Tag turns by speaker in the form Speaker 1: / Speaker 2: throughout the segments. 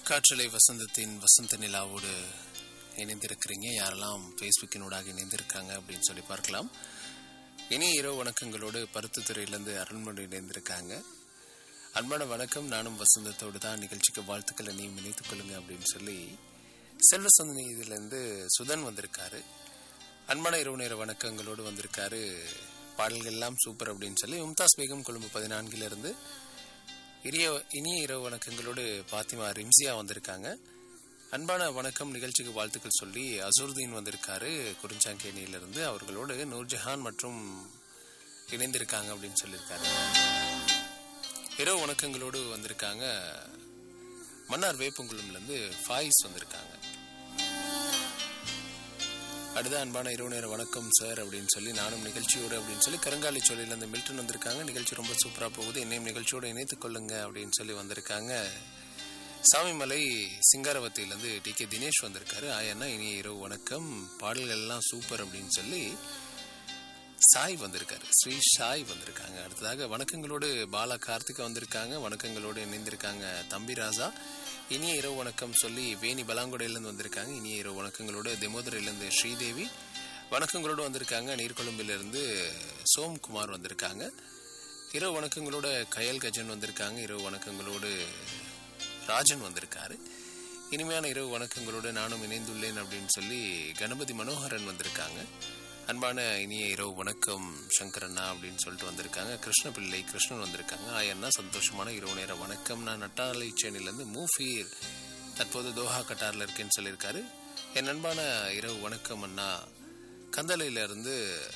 Speaker 1: காற்றலை வசந்தத்தின் வசந்த நிலாவோடு இணைந்திருக்கிறீங்க யாரெல்லாம் ஃபேஸ்புக்கினூடாக இணைந்திருக்காங்க அப்படின்னு சொல்லி பார்க்கலாம் இனி இரவு வணக்கங்களோடு பருத்துத்துறையிலேருந்து அருண்மொழி இணைந்திருக்காங்க அன்பான வணக்கம் நானும் வசந்தத்தோடு தான் நிகழ்ச்சிக்கு வாழ்த்துக்களை நீ இணைத்துக் கொள்ளுங்க அப்படின்னு சொல்லி செல்வசந்தனி இதுலேருந்து சுதன் வந்திருக்காரு அன்பான இரவு நேர வணக்கங்களோடு வந்திருக்காரு பாடல்கள் எல்லாம் சூப்பர் அப்படின்னு சொல்லி மும்தாஸ் பேகம் கொழும்பு பதினான்கிலிருந்து இனிய இனிய இரவு வணக்கங்களோடு பாத்திமா ரிம்சியா வந்திருக்காங்க அன்பான வணக்கம் நிகழ்ச்சிக்கு வாழ்த்துக்கள் சொல்லி அசூர்தீன் வந்திருக்காரு குறிஞ்சாங்கேணியிலிருந்து அவர்களோடு நூர்ஜஹான் மற்றும் இணைந்திருக்காங்க அப்படின்னு சொல்லியிருக்காரு இரவு வணக்கங்களோடு வந்திருக்காங்க மன்னார் வேப்பங்குளம்லேருந்து ஃபாயிஸ் வந்திருக்காங்க அடுத்த அன்பான இரவு நேர வணக்கம் சார் அப்படின்னு சொல்லி நானும் நிகழ்ச்சியோடு அப்படின்னு சொல்லி கருங்காலி சொல்லியிலேருந்து மில்டன் வந்திருக்காங்க நிகழ்ச்சி ரொம்ப சூப்பராக போகுது என்னையும் நிகழ்ச்சியோடு இணைத்துக் கொள்ளுங்க அப்படின்னு சொல்லி வந்திருக்காங்க சாமிமலை சிங்காரவத்தியிலேருந்து டி கே தினேஷ் வந்திருக்காரு ஆயன்னா இனி இரவு வணக்கம் பாடல்கள் எல்லாம் சூப்பர் அப்படின்னு சொல்லி சாய் வந்திருக்காரு ஸ்ரீ சாய் வந்திருக்காங்க அடுத்ததாக வணக்கங்களோடு பாலா கார்த்திகா வந்திருக்காங்க வணக்கங்களோடு இணைந்திருக்காங்க தம்பி ராஜா இனிய இரவு வணக்கம் சொல்லி வேணி பலாங்குடையிலேருந்து வந்திருக்காங்க இனிய இரவு வணக்கங்களோடு தெமோதரையிலேருந்து ஸ்ரீதேவி வணக்கங்களோடு வந்திருக்காங்க நீர்கொழும்பிலிருந்து சோம்குமார் வந்திருக்காங்க இரவு வணக்கங்களோட கயல் கஜன் வந்திருக்காங்க இரவு வணக்கங்களோடு ராஜன் வந்திருக்காரு இனிமையான இரவு வணக்கங்களோடு நானும் இணைந்துள்ளேன் அப்படின்னு சொல்லி கணபதி மனோகரன் வந்திருக்காங்க அன்பான இனிய இரவு வணக்கம் சங்கரண்ணா அப்படின்னு சொல்லிட்டு வந்திருக்காங்க கிருஷ்ணபிள்ளை கிருஷ்ணன் வந்திருக்காங்க ஆயண்ணா சந்தோஷமான இரவு நேர வணக்கம் நான் நட்டாலை சேனிலேருந்து மூஃபீர் தற்போது தோஹா கட்டாரில் இருக்கேன்னு சொல்லியிருக்காரு என் அன்பான இரவு வணக்கம் அண்ணா கந்தளையிலிருந்து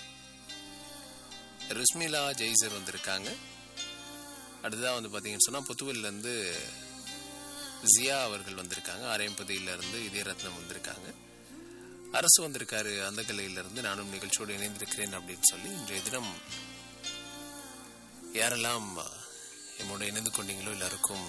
Speaker 1: ருஸ்மிலா ஜெய்சர் வந்திருக்காங்க அடுத்ததாக வந்து பார்த்தீங்கன்னு சொன்னால் புத்துவல்லேருந்து ஜியா அவர்கள் வந்திருக்காங்க ஆரையம்பதியிலிருந்து இதயரத்னம் வந்திருக்காங்க அரசு வந்திருக்காரு அந்த கலையிலிருந்து நானும் நிகழ்ச்சியோடு இணைந்திருக்கிறேன் அப்படின்னு சொல்லி இன்றைய தினம் யாரெல்லாம் என்னோட இணைந்து கொண்டீங்களோ எல்லாருக்கும்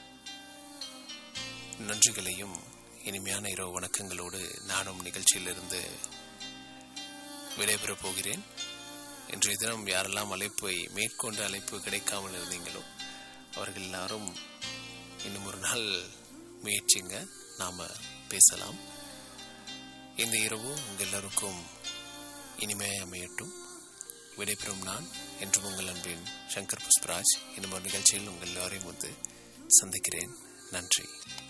Speaker 1: நன்றிகளையும் இனிமையான இரவு வணக்கங்களோடு நானும் நிகழ்ச்சியிலிருந்து விடைபெறப் போகிறேன் இன்றைய தினம் யாரெல்லாம் அழைப்பை மேற்கொண்டு அழைப்பு கிடைக்காமல் இருந்தீங்களோ அவர்கள் எல்லாரும் இன்னும் ஒரு நாள் முயற்சிங்க நாம் பேசலாம் இந்த இரவு உங்கள் எல்லாருக்கும் இனிமையாக அமையட்டும் விடைபெறும் நான் என்றும் உங்கள் அன்பின் சங்கர் புஷ்பராஜ் இன்னும் ஒரு நிகழ்ச்சியில் உங்கள் எல்லாரையும் வந்து சந்திக்கிறேன் நன்றி